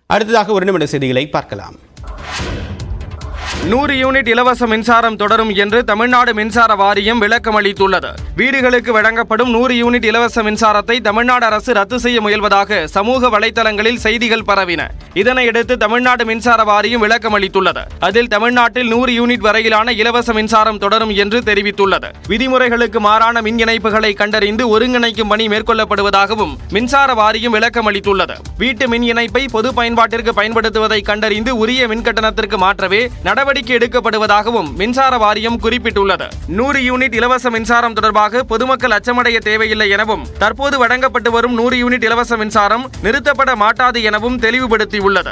அடுத்ததாக ஒரு நிமிட செய்திகளை பார்க்கலாம் நூறு யூனிட் இலவச மின்சாரம் தொடரும் என்று தமிழ்நாடு மின்சார வாரியம் விளக்கம் அளித்துள்ளது வீடுகளுக்கு வழங்கப்படும் நூறு யூனிட் இலவச மின்சாரத்தை தமிழ்நாடு அரசு ரத்து செய்ய முயல்வதாக சமூக வலைதளங்களில் செய்திகள் பரவின இதனையடுத்து தமிழ்நாடு மின்சார வாரியம் விளக்கம் அளித்துள்ளது அதில் தமிழ்நாட்டில் நூறு யூனிட் வரையிலான இலவச மின்சாரம் தொடரும் என்று தெரிவித்துள்ளது விதிமுறைகளுக்கு மாறான மின் இணைப்புகளை கண்டறிந்து ஒருங்கிணைக்கும் பணி மேற்கொள்ளப்படுவதாகவும் மின்சார வாரியம் விளக்கம் அளித்துள்ளது வீட்டு மின் இணைப்பை பொது பயன்பாட்டிற்கு பயன்படுத்துவதை கண்டறிந்து உரிய மின்கட்டணத்திற்கு மாற்றவே நடவடிக்கை எடுக்கப்படுவதாகவும் மின்சார வாரியம் குறிப்பிட்டுள்ளது நூறு யூனிட் இலவச மின்சாரம் தொடர்பாக பொதுமக்கள் அச்சமடைய தேவையில்லை எனவும் தற்போது வழங்கப்பட்டு வரும் நூறு யூனிட் இலவச மின்சாரம் நிறுத்தப்பட மாட்டாது எனவும் தெளிவுபடுத்தியுள்ளது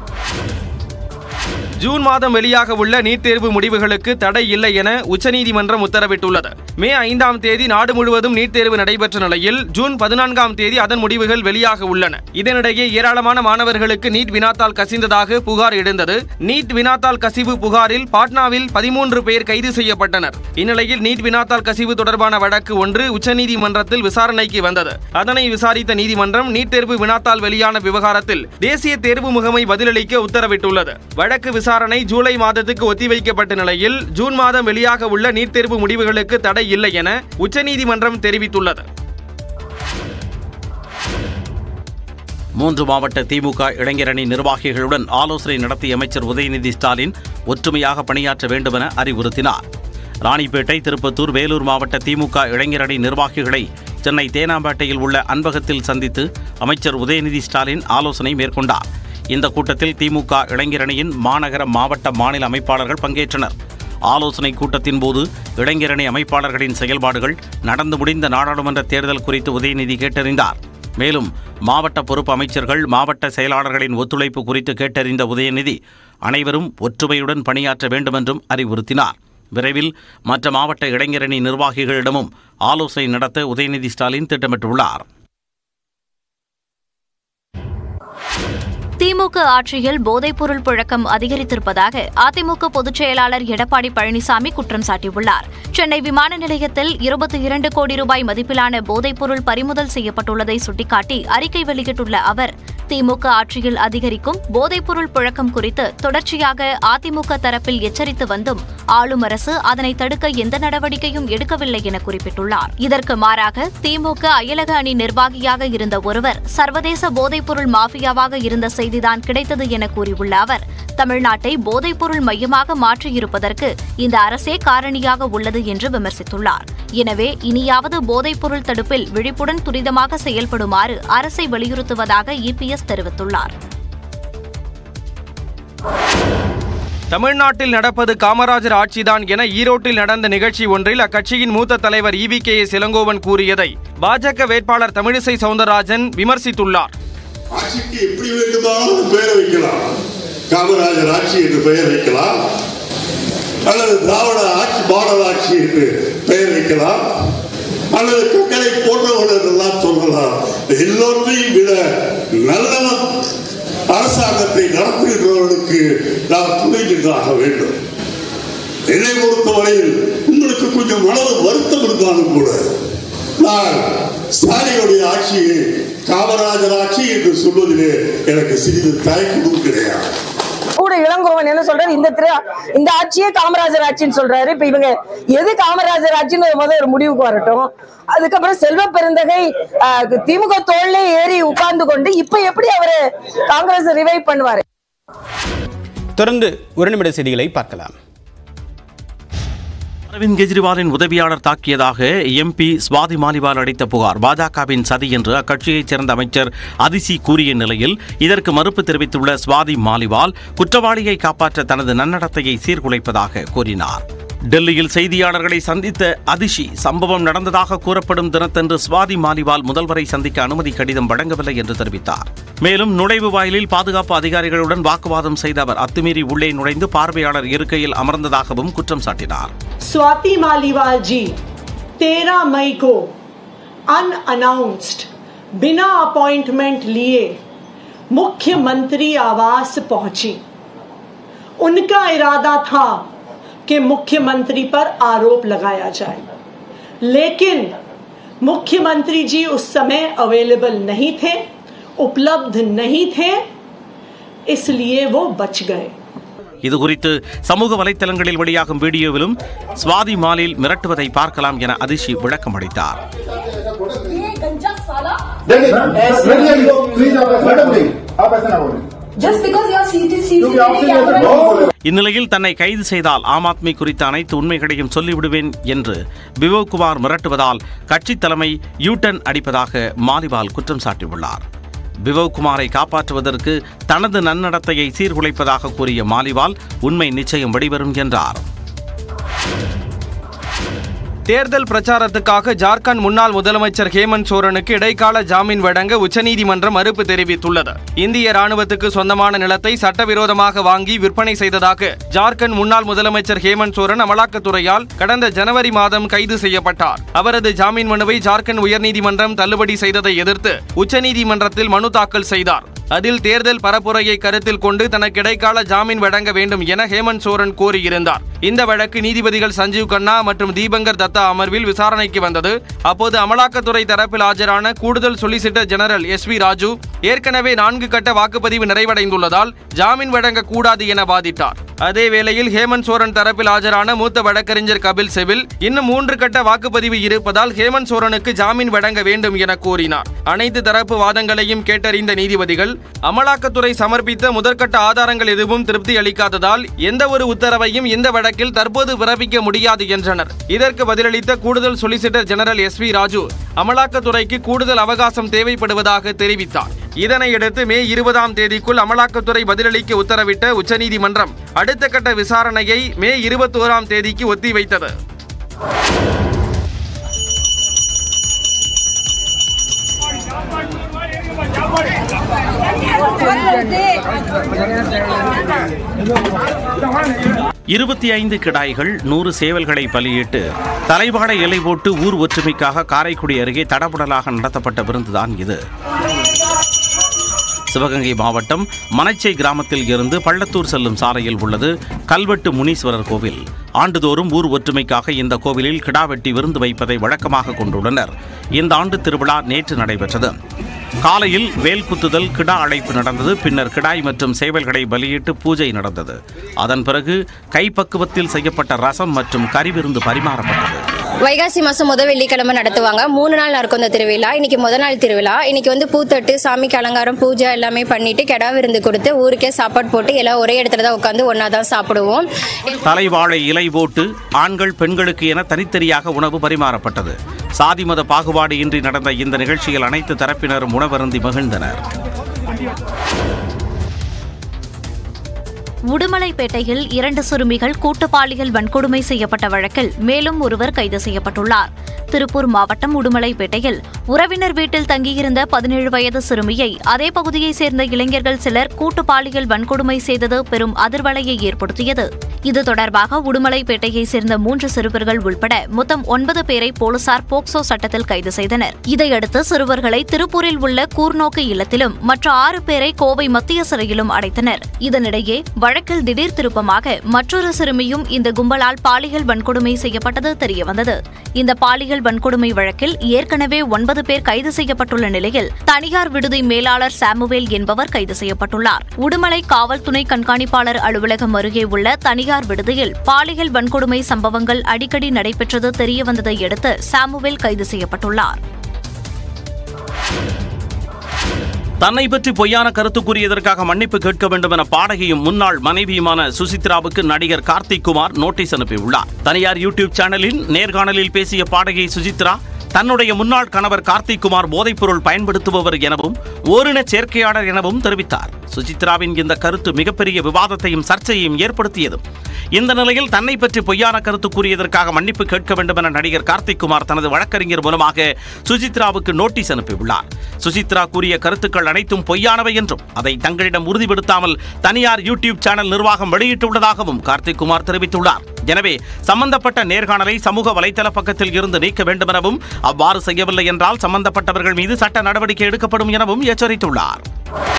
ஜூன் மாதம் வெளியாக உள்ள நீட் தேர்வு முடிவுகளுக்கு தடை இல்லை என உச்சநீதிமன்றம் உத்தரவிட்டுள்ளது மே ஐந்தாம் தேதி நாடு முழுவதும் நீட் தேர்வு நடைபெற்ற நிலையில் ஜூன் பதினான்காம் தேதி அதன் முடிவுகள் வெளியாக உள்ளன இதனிடையே ஏராளமான மாணவர்களுக்கு நீட் வினாத்தால் கசிந்ததாக புகார் எழுந்தது நீட் வினாத்தால் கசிவு புகாரில் பாட்னாவில் பதிமூன்று பேர் கைது செய்யப்பட்டனர் இந்நிலையில் நீட் வினாத்தால் கசிவு தொடர்பான வழக்கு ஒன்று உச்சநீதிமன்றத்தில் விசாரணைக்கு வந்தது அதனை விசாரித்த நீதிமன்றம் நீட் தேர்வு வினாத்தால் வெளியான விவகாரத்தில் தேசிய தேர்வு முகமை பதிலளிக்க உத்தரவிட்டுள்ளது வழக்கு விசாரணை ஜூலை மாதத்துக்கு ஒத்திவைக்கப்பட்ட நிலையில் ஜூன் மாதம் வெளியாக உள்ள நீட் தேர்வு முடிவுகளுக்கு தடை இல்லை என உச்சநீதிமன்றம் தெரிவித்துள்ளது மூன்று மாவட்ட திமுக இளைஞரணி நிர்வாகிகளுடன் ஆலோசனை நடத்திய அமைச்சர் உதயநிதி ஸ்டாலின் ஒற்றுமையாக பணியாற்ற வேண்டுமென அறிவுறுத்தினார் ராணிப்பேட்டை திருப்பத்தூர் வேலூர் மாவட்ட திமுக இளைஞரணி நிர்வாகிகளை சென்னை தேனாம்பேட்டையில் உள்ள அன்பகத்தில் சந்தித்து அமைச்சர் உதயநிதி ஸ்டாலின் ஆலோசனை மேற்கொண்டார் இந்த கூட்டத்தில் திமுக இளைஞரணியின் மாநகர மாவட்ட மாநில அமைப்பாளர்கள் பங்கேற்றனர் ஆலோசனை கூட்டத்தின் போது இளைஞரணி அமைப்பாளர்களின் செயல்பாடுகள் நடந்து முடிந்த நாடாளுமன்ற தேர்தல் குறித்து உதயநிதி கேட்டறிந்தார் மேலும் மாவட்ட பொறுப்பு அமைச்சர்கள் மாவட்ட செயலாளர்களின் ஒத்துழைப்பு குறித்து கேட்டறிந்த உதயநிதி அனைவரும் ஒற்றுமையுடன் பணியாற்ற வேண்டுமென்றும் அறிவுறுத்தினார் விரைவில் மற்ற மாவட்ட இளைஞரணி நிர்வாகிகளிடமும் ஆலோசனை நடத்த உதயநிதி ஸ்டாலின் திட்டமிட்டுள்ளார் திமுக ஆட்சியில் போதைப்பொருள் புழக்கம் அதிகரித்திருப்பதாக அதிமுக பொதுச் செயலாளர் எடப்பாடி பழனிசாமி குற்றம் சாட்டியுள்ளார் சென்னை விமான நிலையத்தில் இருபத்தி இரண்டு கோடி ரூபாய் மதிப்பிலான போதைப்பொருள் பறிமுதல் செய்யப்பட்டுள்ளதை சுட்டிக்காட்டி அறிக்கை வெளியிட்டுள்ள அவர் திமுக ஆட்சியில் அதிகரிக்கும் போதைப்பொருள் புழக்கம் குறித்து தொடர்ச்சியாக அதிமுக தரப்பில் எச்சரித்து வந்தும் ஆளும் அரசு அதனை தடுக்க எந்த நடவடிக்கையும் எடுக்கவில்லை என குறிப்பிட்டுள்ளார் இதற்கு மாறாக திமுக அயலக அணி நிர்வாகியாக இருந்த ஒருவர் சர்வதேச போதைப்பொருள் மாஃபியாவாக இருந்த செய்திதான் கிடைத்தது என கூறியுள்ள அவர் தமிழ்நாட்டை போதைப்பொருள் மையமாக மாற்றியிருப்பதற்கு இந்த அரசே காரணியாக உள்ளது என்று விமர்சித்துள்ளார் எனவே இனியாவது போதைப்பொருள் தடுப்பில் விழிப்புடன் துரிதமாக செயல்படுமாறு அரசை வலியுறுத்துவதாக இபிஎஸ் தெரிவித்துள்ளார் தமிழ்நாட்டில் நடப்பது காமராஜர் ஆட்சிதான் என ஈரோட்டில் நடந்த நிகழ்ச்சி ஒன்றில் அக்கட்சியின் மூத்த தலைவர் இவி கே எஸ் இளங்கோவன் கூறியதை பாஜக வேட்பாளர் தமிழிசை சவுந்தரராஜன் விமர்சித்துள்ளார் ஆட்சிக்கு எப்படி வேண்டுமானாலும் பெயர் வைக்கலாம் காமராஜர் ஆட்சி என்று பெயர் வைக்கலாம் அல்லது திராவிட ஆட்சி மாடல் ஆட்சி என்று பெயர் வைக்கலாம் அல்லது கக்கரை போன்றவர்கள் என்றெல்லாம் சொல்லலாம் எல்லோரையும் விட நல்ல அரசாங்கத்தை நடத்துகின்றவர்களுக்கு நாம் துணை நின்றாக வேண்டும் என்னை பொறுத்தவரையில் உங்களுக்கு கொஞ்சம் மனது வருத்தம் இருந்தாலும் கூட நான் ஸ்டாலினுடைய ஆட்சியை காமராஜர் ஆட்சி என்று சொல்வதிலே எனக்கு சிறிது தயக்கமும் கிடையாது கூட இளங்கோவன் என்ன சொல்றாரு இந்த திரு இந்த ஆட்சியே காமராஜர் ஆட்சின்னு சொல்றாரு இப்ப இவங்க எது காமராஜர் ஆட்சின்னு ஒரு முதல் ஒரு முடிவுக்கு வரட்டும் அதுக்கப்புறம் செல்வ பெருந்தகை ஆஹ், திமுக தோல்ல ஏறி உட்கார்ந்து கொண்டு இப்ப எப்படி அவரு காங்கிரஸ் ரிவைவ் பண்ணுவாரு தொடர்ந்து ஒரு நிமிட செய்திகளை பார்க்கலாம் அரவிந்த் கெஜ்ரிவாலின் உதவியாளர் தாக்கியதாக எம்பி சுவாதி மாலிவால் அளித்த புகார் பாஜகவின் சதி என்று அக்கட்சியைச் சேர்ந்த அமைச்சர் அதிசி கூறிய நிலையில் இதற்கு மறுப்பு தெரிவித்துள்ள சுவாதி மாலிவால் குற்றவாளியை காப்பாற்ற தனது நன்னடத்தையை சீர்குலைப்பதாக கூறினார் டெல்லியில் செய்தியாளர்களை சந்தித்த அதிஷி சம்பவம் நடந்ததாக கூறப்படும் தினத்தன்று சுவாதி மாலிவால் முதல்வரை சந்திக்க அனுமதி கடிதம் வழங்கவில்லை என்று தெரிவித்தார் மேலும் நுழைவு வாயிலில் பாதுகாப்பு அதிகாரிகளுடன் வாக்குவாதம் செய்த அவர் அத்துமீறி உள்ளே நுழைந்து பார்வையாளர் இருக்கையில் அமர்ந்ததாகவும் குற்றம் சாட்டினார் स्वाति मालीवाल जी 13 मई को अनअनाउंस्ड बिना अपॉइंटमेंट लिए मुख्यमंत्री आवास पहुंची उनका इरादा था कि मुख्यमंत्री पर आरोप लगाया जाए लेकिन मुख्यमंत्री जी उस समय अवेलेबल नहीं थे उपलब्ध नहीं थे इसलिए वो बच गए இது குறித்து சமூக வலைத்தளங்களில் வெளியாகும் வீடியோவிலும் சுவாதி மாலில் மிரட்டுவதை பார்க்கலாம் என அதிர்ச்சி விளக்கம் அளித்தார் Just because you are seated, seated in the camera. இந்நிலையில் தன்னை கைது செய்தால் ஆம் ஆத்மி குறித்த அனைத்து உண்மைகளையும் சொல்லிவிடுவேன் என்று பிவோகுமார் மிரட்டுவதால் கட்சித் தலைமை யூட்டன் அடிப்பதாக மாலிவால் குற்றம் சாட்டியுள்ளார் பிவோகுமாரை காப்பாற்றுவதற்கு தனது நன்னடத்தையை சீர்குலைப்பதாக கூறிய மாலிவால் உண்மை நிச்சயம் வெளிவரும் என்றார் தேர்தல் பிரச்சாரத்துக்காக ஜார்க்கண்ட் முன்னாள் முதலமைச்சர் ஹேமந்த் சோரனுக்கு இடைக்கால ஜாமீன் வழங்க உச்சநீதிமன்றம் மறுப்பு தெரிவித்துள்ளது இந்திய ராணுவத்துக்கு சொந்தமான நிலத்தை சட்டவிரோதமாக வாங்கி விற்பனை செய்ததாக ஜார்க்கண்ட் முன்னாள் முதலமைச்சர் ஹேமந்த் சோரன் அமலாக்கத்துறையால் கடந்த ஜனவரி மாதம் கைது செய்யப்பட்டார் அவரது ஜாமீன் மனுவை ஜார்க்கண்ட் உயர்நீதிமன்றம் தள்ளுபடி செய்ததை எதிர்த்து உச்சநீதிமன்றத்தில் மனு தாக்கல் செய்தார் அதில் தேர்தல் பரப்புரையை கருத்தில் கொண்டு தனக்கு இடைக்கால ஜாமீன் வழங்க வேண்டும் என ஹேமந்த் சோரன் கோரியிருந்தார் இந்த வழக்கு நீதிபதிகள் சஞ்சீவ் கண்ணா மற்றும் தீபங்கர் தத்தா அமர்வில் விசாரணைக்கு வந்தது அப்போது அமலாக்கத்துறை தரப்பில் ஆஜரான கூடுதல் solicitor general S V Raju ஏற்கனவே நான்கு கட்ட வாக்குப்பதிவு நிறைவடைந்துள்ளதால் ஜாமீன் வழங்க கூடாது என வாதிட்டார் அதே வேளையில் ஹேமந்த் சோரன் தரப்பில் ஆஜரான மூத்த வழக்கறிஞர் கபில் செவில் இன்னும் மூன்று கட்ட வாக்குப்பதிவு இருப்பதால் ஹேமந்த் சோரனுக்கு ஜாமீன் வழங்க வேண்டும் என கோரினார் அனைத்து தரப்பு வாதங்களையும் கேட்டறிந்த நீதிபதிகள் அமலாக்கத்துறை சமர்ப்பித்த முதற்கட்ட ஆதாரங்கள் எதுவும் திருப்தி அளிக்காததால் எந்த ஒரு உத்தரவையும் இந்த வழக்கில் தற்போது பிறப்பிக்க முடியாது என்றனர் இதற்கு பதிலளித்த கூடுதல் solicitor general S V Raju அமலாக்கத்துறைக்கு கூடுதல் அவகாசம் தேவைப்படுவதாக தெரிவித்தார் இதனையடுத்து மே இருபதாம் தேதிக்குள் அமலாக்கத்துறை பதிலளிக்க உத்தரவிட்ட உச்சநீதிமன்றம் அடுத்த கட்ட விசாரணையை மே இருபத்தோராம் தேதிக்கு ஒத்திவைத்தது இருபத்தி ஐந்து கிடாய்கள் நூறு சேவல்களை பலியிட்டு தலைவாடை இலை போட்டு ஊர் ஒற்றுமைக்காக காரைக்குடி அருகே தடபுடலாக நடத்தப்பட்ட விருந்துதான் இது சிவகங்கை மாவட்டம் மணச்சை கிராமத்தில் இருந்து பள்ளத்தூர் செல்லும் சாலையில் உள்ளது கல்வெட்டு முனீஸ்வரர் கோவில் ஆண்டுதோறும் ஊர் ஒற்றுமைக்காக இந்த கோவிலில் கிடா வெட்டி விருந்து வைப்பதை வழக்கமாக கொண்டுள்ளனர் இந்த ஆண்டு திருவிழா நேற்று நடைபெற்றது காலையில் வேல் குத்துதல் கிடா அழைப்பு நடந்தது பின்னர் கிடாய் மற்றும் சேவல்களை பலியிட்டு பூஜை நடந்தது அதன் பிறகு கைப்பக்குவத்தில் செய்யப்பட்ட ரசம் மற்றும் கறி விருந்து பரிமாறப்பட்டது வைகாசி மாதம் முத வெள்ளிக்கிழமை நடத்துவாங்க மூணு நாள் நடக்கும் இந்த திருவிழா இன்னைக்கு முத நாள் திருவிழா இன்னைக்கு வந்து பூத்தட்டு சாமிக்கு அலங்காரம் பூஜை எல்லாமே பண்ணிட்டு கெடா விருந்து கொடுத்து ஊருக்கே சாப்பாடு போட்டு எல்லாம் ஒரே இடத்துல தான் உட்காந்து ஒன்றா தான் சாப்பிடுவோம் தலைவாழை இலை போட்டு ஆண்கள் பெண்களுக்கு என தனித்தனியாக உணவு பரிமாறப்பட்டது சாதி மத பாகுபாடு இன்றி நடந்த இந்த நிகழ்ச்சியில் அனைத்து தரப்பினரும் உணவருந்தி மகிழ்ந்தனர் உடுமலைப்பேட்டையில் இரண்டு சிறுமிகள் கூட்டுப்பாலியல் வன்கொடுமை செய்யப்பட்ட வழக்கில் மேலும் ஒருவர் கைது செய்யப்பட்டுள்ளார் திருப்பூர் மாவட்டம் உடுமலைப்பேட்டையில் உறவினர் வீட்டில் தங்கியிருந்த பதினேழு வயது சிறுமியை அதே பகுதியைச் சேர்ந்த இளைஞர்கள் சிலர் கூட்டுப்பாலியல் வன்கொடுமை செய்தது பெரும் அதிர்வலையை ஏற்படுத்தியது இது தொடர்பாக உடுமலைப்பேட்டையைச் சேர்ந்த மூன்று சிறுவர்கள் உள்பட மொத்தம் ஒன்பது பேரை போலீசார் போக்சோ சட்டத்தில் கைது செய்தனர் இதையடுத்து சிறுவர்களை திருப்பூரில் உள்ள கூர்நோக்கு இல்லத்திலும் மற்ற ஆறு பேரை கோவை மத்திய சிறையிலும் அடைத்தனர் இதனிடையே வழக்கில் திடீர் திருப்பமாக மற்றொரு சிறுமியும் இந்த கும்பலால் பாலியல் வன்கொடுமை செய்யப்பட்டது தெரியவந்தது இந்த பாலியல் வன்கொடுமை வழக்கில் ஏற்கனவே ஒன்பது பேர் கைது செய்யப்பட்டுள்ள நிலையில் தனியார் விடுதி மேலாளர் சாமுவேல் என்பவர் கைது செய்யப்பட்டுள்ளார் உடுமலை காவல் துணை கண்காணிப்பாளர் அலுவலகம் அருகே உள்ள தனியார் விடுதியில் பாலியல் வன்கொடுமை சம்பவங்கள் அடிக்கடி நடைபெற்றது தெரியவந்ததை அடுத்து சாமுவேல் கைது செய்யப்பட்டுள்ளார் தன்னை பற்றி பொய்யான கருத்து கூறியதற்காக மன்னிப்பு கேட்க வேண்டும் என பாடகியும் முன்னாள் மனைவியுமான சுசித்ராவுக்கு நடிகர் கார்த்திக் குமார் நோட்டீஸ் அனுப்பியுள்ளார் தனியார் யூடியூப் சேனலில் நேர்காணலில் பேசிய பாடகி சுசித்ரா தன்னுடைய முன்னாள் கணவர் கார்த்திக் குமார் போதைப்பொருள் பயன்படுத்துபவர் எனவும் ஓரின சேர்க்கையாளர் எனவும் தெரிவித்தார் சுசித்ராவின் இந்த கருத்து மிகப்பெரிய விவாதத்தையும் சர்ச்சையையும் ஏற்படுத்தியது இந்த நிலையில் தன்னை பற்றி பொய்யான கருத்து கூறியதற்காக மன்னிப்பு கேட்க வேண்டும் என நடிகர் கார்த்திக் குமார் தனது வழக்கறிஞர் மூலமாக சுசித்ராவுக்கு நோட்டீஸ் அனுப்பியுள்ளார் சுசித்ரா கூறிய கருத்துக்கள் அனைத்தும் பொய்யானவை என்றும் அதை தங்களிடம் உறுதிப்படுத்தாமல் தனியார் யூடியூப் சேனல் நிர்வாகம் வெளியிட்டுள்ளதாகவும் கார்த்திக் குமார் தெரிவித்துள்ளார் எனவே சம்பந்தப்பட்ட நேர்காணலை சமூக வலைதள பக்கத்தில் இருந்து நீக்க வேண்டும் எனவும் அவ்வாறு செய்யவில்லை என்றால் சம்பந்தப்பட்டவர்கள் மீது சட்ட நடவடிக்கை எடுக்கப்படும் எனவும் எச்சரித்துள்ளார்